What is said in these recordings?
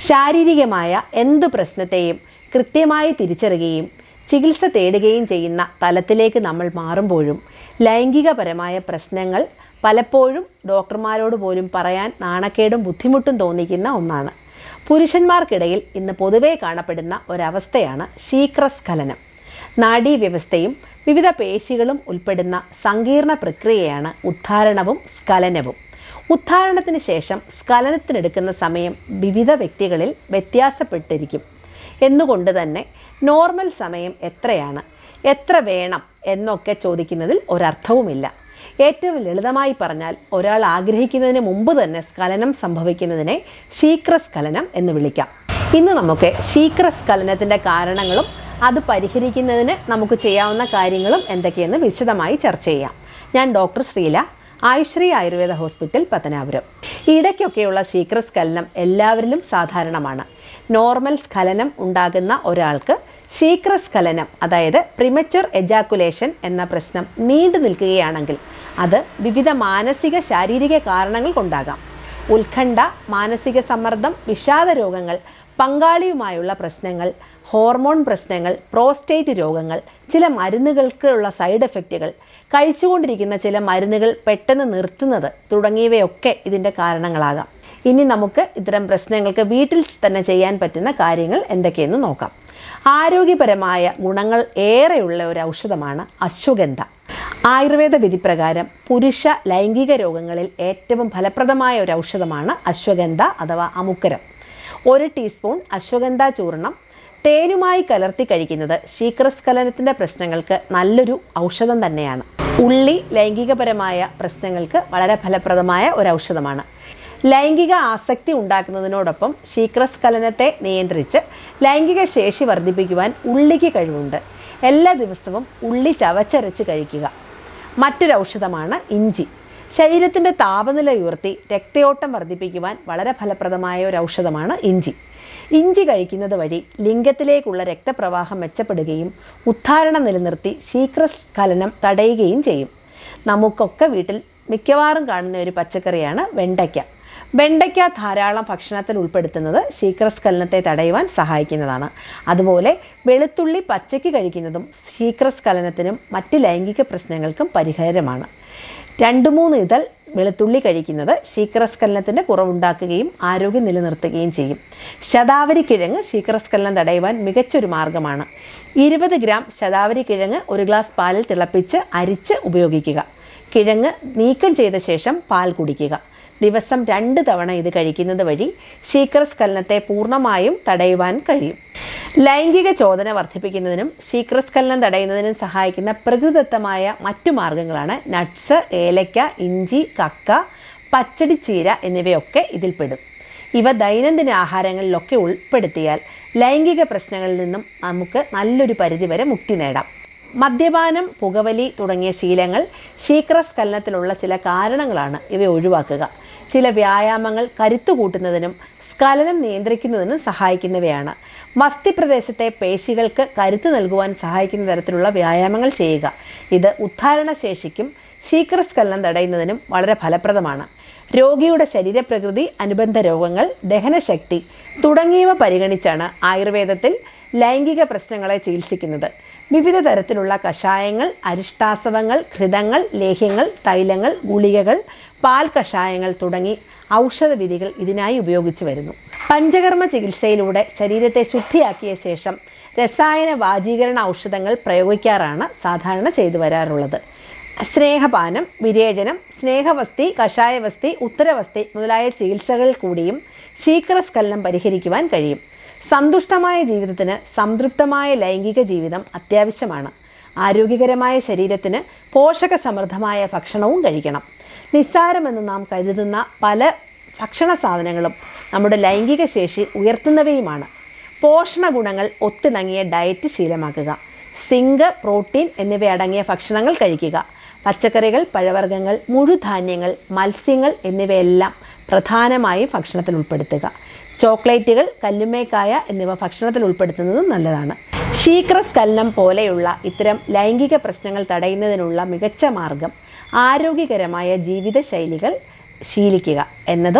ശാരീരികമായ എന്തു പ്രശ്നത്തെയും കൃത്യമായി തിരിച്ചറിയുകയും ചികിത്സ തേടുകയും ചെയ്യുന്ന തലത്തിലേക്ക് നമ്മൾ മാറുമ്പോഴും ലൈംഗികപരമായ പ്രശ്നങ്ങൾ പലപ്പോഴും ഡോക്ടർമാരോട് പോലും പറയാൻ നാണക്കേടും ബുദ്ധിമുട്ടും തോന്നിക്കുന്ന ഒന്നാണ് പുരുഷന്മാർക്കിടയിൽ ഇന്ന് പൊതുവെ കാണപ്പെടുന്ന ഒരവസ്ഥയാണ് ശീക്രസ്ഖലനം നാഡീവ്യവസ്ഥയും വിവിധ പേശികളും ഉൾപ്പെടുന്ന സങ്കീർണ പ്രക്രിയയാണ് ഉദ്ധാരണവും സ്ഖലനവും ഉദ്ധാരണത്തിന് ശേഷം സ്ഖലനത്തിനെടുക്കുന്ന സമയം വിവിധ വ്യക്തികളിൽ വ്യത്യാസപ്പെട്ടിരിക്കും എന്നുകൊണ്ട് തന്നെ നോർമൽ സമയം എത്രയാണ് എത്ര വേണം എന്നൊക്കെ ചോദിക്കുന്നതിൽ ഒരർത്ഥവുമില്ല ഏറ്റവും ലളിതമായി പറഞ്ഞാൽ ഒരാൾ ആഗ്രഹിക്കുന്നതിന് മുമ്പ് തന്നെ സ്ഖലനം സംഭവിക്കുന്നതിനെ ശീക്രസ്ഖലനം എന്ന് വിളിക്കാം ഇന്ന് നമുക്ക് ശീക്രസ്ഖലനത്തിൻ്റെ കാരണങ്ങളും അത് പരിഹരിക്കുന്നതിന് നമുക്ക് ചെയ്യാവുന്ന കാര്യങ്ങളും എന്തൊക്കെയെന്ന് വിശദമായി ചർച്ച ചെയ്യാം ഞാൻ ഡോക്ടർ ശ്രീല ആയുശ്രീ ആയുർവേദ ഹോസ്പിറ്റൽ പത്തനാപുരം ഇടയ്ക്കൊക്കെയുള്ള ശീക്രസ്ഖലനം എല്ലാവരിലും സാധാരണമാണ് നോർമൽ സ്ഖലനം ഉണ്ടാകുന്ന ഒരാൾക്ക് ശീക്രസ്ഖലനം അതായത് പ്രിമച്ചർ എജാക്കുലേഷൻ എന്ന പ്രശ്നം നീണ്ടു നിൽക്കുകയാണെങ്കിൽ അത് വിവിധ മാനസിക ശാരീരിക കാരണങ്ങൾ കൊണ്ടാകാം ഉത്കണ്ഠ മാനസിക സമ്മർദ്ദം വിഷാദ രോഗങ്ങൾ പങ്കാളിയുമായുള്ള പ്രശ്നങ്ങൾ ഹോർമോൺ പ്രശ്നങ്ങൾ പ്രോസ്റ്റേറ്റ് രോഗങ്ങൾ ചില മരുന്നുകൾക്കുള്ള സൈഡ് എഫക്റ്റുകൾ കഴിച്ചുകൊണ്ടിരിക്കുന്ന ചില മരുന്നുകൾ പെട്ടെന്ന് നിർത്തുന്നത് തുടങ്ങിയവയൊക്കെ ഇതിൻ്റെ കാരണങ്ങളാകാം ഇനി നമുക്ക് ഇത്തരം പ്രശ്നങ്ങൾക്ക് വീട്ടിൽ തന്നെ ചെയ്യാൻ പറ്റുന്ന കാര്യങ്ങൾ എന്തൊക്കെയെന്ന് നോക്കാം ആരോഗ്യപരമായ ഗുണങ്ങൾ ഏറെയുള്ള ഒരു ഔഷധമാണ് അശ്വഗന്ധ ആയുർവേദ വിധിപ്രകാരം പുരുഷ ലൈംഗിക രോഗങ്ങളിൽ ഏറ്റവും ഫലപ്രദമായ ഒരു ഔഷധമാണ് അശ്വഗന്ധ അഥവാ അമുക്കരം ഒരു ടീസ്പൂൺ അശ്വഗന്ധ ചൂർണം തേനുമായി കലർത്തി കഴിക്കുന്നത് ശീക്രസ്ഖലനത്തിൻ്റെ പ്രശ്നങ്ങൾക്ക് നല്ലൊരു ഔഷധം തന്നെയാണ് ഉള്ളി ലൈംഗികപരമായ പ്രശ്നങ്ങൾക്ക് വളരെ ഫലപ്രദമായ ഒരു ഔഷധമാണ് ലൈംഗിക ആസക്തി ഉണ്ടാക്കുന്നതിനോടൊപ്പം ശീക്രസ്ഖലനത്തെ നിയന്ത്രിച്ച് ലൈംഗിക ശേഷി വർദ്ധിപ്പിക്കുവാൻ ഉള്ളിക്ക് കഴിവുണ്ട് എല്ലാ ദിവസവും ഉള്ളി ചവച്ചരച്ച് കഴിക്കുക മറ്റൊരു ഔഷധമാണ് ഇഞ്ചി ശരീരത്തിൻ്റെ താപനില ഉയർത്തി രക്തയോട്ടം വർദ്ധിപ്പിക്കുവാൻ വളരെ ഫലപ്രദമായ ഒരു ഔഷധമാണ് ഇഞ്ചി ഇഞ്ചി കഴിക്കുന്നത് വഴി ലിംഗത്തിലേക്കുള്ള രക്തപ്രവാഹം മെച്ചപ്പെടുകയും ഉദ്ധാരണം നിലനിർത്തി ശീക്രസ്ഖലനം തടയുകയും ചെയ്യും നമുക്കൊക്കെ വീട്ടിൽ മിക്കവാറും കാണുന്ന ഒരു പച്ചക്കറിയാണ് വെണ്ടയ്ക്ക വെണ്ടയ്ക്ക ധാരാളം ഭക്ഷണത്തിൽ ഉൾപ്പെടുത്തുന്നത് ശീക്രസ്ഖലനത്തെ തടയുവാൻ സഹായിക്കുന്നതാണ് അതുപോലെ വെളുത്തുള്ളി പച്ചയ്ക്ക് കഴിക്കുന്നതും ശീക്രസ്ഖലനത്തിനും മറ്റ് ലൈംഗിക പ്രശ്നങ്ങൾക്കും പരിഹാരമാണ് രണ്ട് മൂന്ന് ഇതൾ വെളുത്തുള്ളി കഴിക്കുന്നത് ശീക്രസ്ഖലനത്തിൻ്റെ കുറവുണ്ടാക്കുകയും ആരോഗ്യം നിലനിർത്തുകയും ചെയ്യും ശതാവരി കിഴങ്ങ് ശീക്രസ്ഖലനം തടയുവാൻ മികച്ചൊരു മാർഗ്ഗമാണ് ഇരുപത് ഗ്രാം ശതാവരി കിഴങ്ങ് ഒരു ഗ്ലാസ് പാലിൽ തിളപ്പിച്ച് അരിച്ച് ഉപയോഗിക്കുക കിഴങ്ങ് നീക്കം ചെയ്ത ശേഷം പാൽ കുടിക്കുക ദിവസം രണ്ട് തവണ ഇത് കഴിക്കുന്നത് വഴി ശീക്രസ്ഖലനത്തെ പൂർണ്ണമായും തടയുവാൻ കഴിയും ലൈംഗിക ചോദന വർദ്ധിപ്പിക്കുന്നതിനും ശീക്രസ്ഖലനം തടയുന്നതിനും സഹായിക്കുന്ന പ്രകൃതിദത്തമായ മറ്റു മാർഗങ്ങളാണ് നട്ട്സ് ഏലക്ക ഇഞ്ചി കക്ക പച്ചടിച്ചീര എന്നിവയൊക്കെ ഇതിൽപ്പെടും ഇവ ദൈനംദിന ആഹാരങ്ങളിലൊക്കെ ഉൾപ്പെടുത്തിയാൽ ലൈംഗിക പ്രശ്നങ്ങളിൽ നിന്നും നമുക്ക് നല്ലൊരു പരിധിവരെ മുക്തി നേടാം മദ്യപാനം പുകവലി തുടങ്ങിയ ശീലങ്ങൾ ശീക്രസ്ഖലനത്തിലുള്ള ചില കാരണങ്ങളാണ് ഇവ ഒഴിവാക്കുക ചില വ്യായാമങ്ങൾ കരുത്തു കൂട്ടുന്നതിനും സ്ഖലനം നിയന്ത്രിക്കുന്നതിനും സഹായിക്കുന്നവയാണ് മസ്തിപ്രദേശത്തെ പേശികൾക്ക് കരുത്ത് നൽകുവാൻ സഹായിക്കുന്ന തരത്തിലുള്ള വ്യായാമങ്ങൾ ചെയ്യുക ഇത് ഉദ്ധാരണശേഷിക്കും ശീക്രസ്ഖലനം തടയുന്നതിനും വളരെ ഫലപ്രദമാണ് രോഗിയുടെ ശരീരപ്രകൃതി അനുബന്ധ രോഗങ്ങൾ ദഹനശക്തി തുടങ്ങിയവ പരിഗണിച്ചാണ് ആയുർവേദത്തിൽ ലൈംഗിക പ്രശ്നങ്ങളെ ചികിത്സിക്കുന്നത് വിവിധ തരത്തിലുള്ള കഷായങ്ങൾ അരിഷ്ടാസവങ്ങൾ ഘൃതങ്ങൾ ലേഹ്യങ്ങൾ തൈലങ്ങൾ ഗുളികകൾ പാൽ കഷായങ്ങൾ തുടങ്ങി ഔഷധവിധികൾ ഇതിനായി ഉപയോഗിച്ചു വരുന്നു പഞ്ചകർമ്മ ചികിത്സയിലൂടെ ശരീരത്തെ ശുദ്ധിയാക്കിയ ശേഷം രസായന വാജീകരണ ഔഷധങ്ങൾ പ്രയോഗിക്കാറാണ് സാധാരണ ചെയ്തു വരാറുള്ളത് സ്നേഹപാനം വിരേചനം സ്നേഹവസ്തി കഷായവസ്തി ഉത്തരവസ്തി മുതലായ ചികിത്സകൾ കൂടിയും ശീക്രസ്ഖലനം പരിഹരിക്കുവാൻ കഴിയും സന്തുഷ്ടമായ ജീവിതത്തിന് സംതൃപ്തമായ ലൈംഗിക ജീവിതം അത്യാവശ്യമാണ് ആരോഗ്യകരമായ ശരീരത്തിന് പോഷക സമൃദ്ധമായ ഭക്ഷണവും കഴിക്കണം നിസ്സാരമെന്ന് നാം കരുതുന്ന പല ഭക്ഷണ സാധനങ്ങളും നമ്മുടെ ലൈംഗിക ശേഷി ഉയർത്തുന്നവയുമാണ് പോഷണ ഗുണങ്ങൾ ഒത്തിണങ്ങിയ ഡയറ്റ് ശീലമാക്കുക സിങ്ക് പ്രോട്ടീൻ എന്നിവ അടങ്ങിയ ഭക്ഷണങ്ങൾ കഴിക്കുക പച്ചക്കറികൾ പഴവർഗ്ഗങ്ങൾ മുഴുധാന്യങ്ങൾ മത്സ്യങ്ങൾ എന്നിവയെല്ലാം പ്രധാനമായും ഭക്ഷണത്തിൽ ഉൾപ്പെടുത്തുക ചോക്ലേറ്റുകൾ കല്ലുമേക്കായ എന്നിവ ഭക്ഷണത്തിൽ ഉൾപ്പെടുത്തുന്നതും നല്ലതാണ് ശീക്രസ്ഖലനം പോലെയുള്ള ഇത്തരം ലൈംഗിക പ്രശ്നങ്ങൾ തടയുന്നതിനുള്ള മികച്ച മാർഗം ആരോഗ്യകരമായ ജീവിതശൈലികൾ ശീലിക്കുക എന്നതും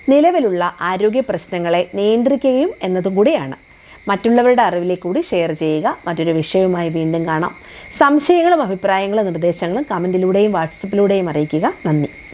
നിലവിലുള്ള ആരോഗ്യ പ്രശ്നങ്ങളെ നിയന്ത്രിക്കുകയും എന്നതും കൂടിയാണ് മറ്റുള്ളവരുടെ അറിവിലേക്ക് കൂടി ഷെയർ ചെയ്യുക മറ്റൊരു വിഷയവുമായി വീണ്ടും കാണാം സംശയങ്ങളും അഭിപ്രായങ്ങളും നിർദ്ദേശങ്ങളും കമൻറ്റിലൂടെയും വാട്സപ്പിലൂടെയും അറിയിക്കുക നന്ദി